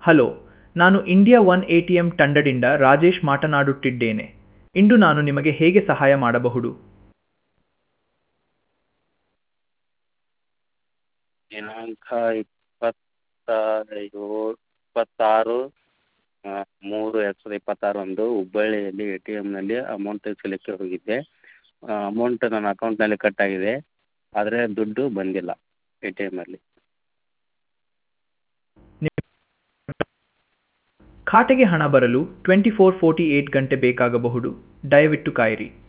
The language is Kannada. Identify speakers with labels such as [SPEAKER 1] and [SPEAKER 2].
[SPEAKER 1] ಹಲೋ ನಾನು India one A T M ತಂಡದಿಂದ ರಾಜೇಶ್ ಮಾತನಾಡುತ್ತಿದ್ದೇನೆ ಇಂದು ನಾನು ನಿಮಗೆ ಹೇಗೆ ಸಹಾಯ ಮಾಡಬಹುದು
[SPEAKER 2] ದಿನಾಂಕ ಇಪ್ಪತ್ತ ಏಳು ಇಪ್ಪತ್ತಾರು ಮೂರು ಎರಡು ಸಾವಿರದ ಇಪ್ಪತ್ತಾರರಂದು ಹುಬ್ಬಳ್ಳಿಯಲ್ಲಿ ಎ ಟಿ ಎಮ್ನಲ್ಲಿ ಅಮೌಂಟ್ ತೆಗಿಲಿಕ್ಕೆ ಹೋಗಿದ್ದೆ ಅಮೌಂಟ್ ನನ್ನ ಅಕೌಂಟ್ನಲ್ಲಿ ಕಟ್ಟಾಗಿದೆ ಆದರೆ ದುಡ್ಡು ಬಂದಿಲ್ಲ ಎ ಟಿ ಎಮ್ಮಲ್ಲಿ
[SPEAKER 1] ಖಾತೆಗೆ ಹಣ ಬರಲು ಟ್ವೆಂಟಿ ಫೋರ್ ಫೋರ್ಟಿ ಏಟ್ ಗಂಟೆ ಬೇಕಾಗಬಹುದು ದಯವಿಟ್ಟು ಕಾಯಿರಿ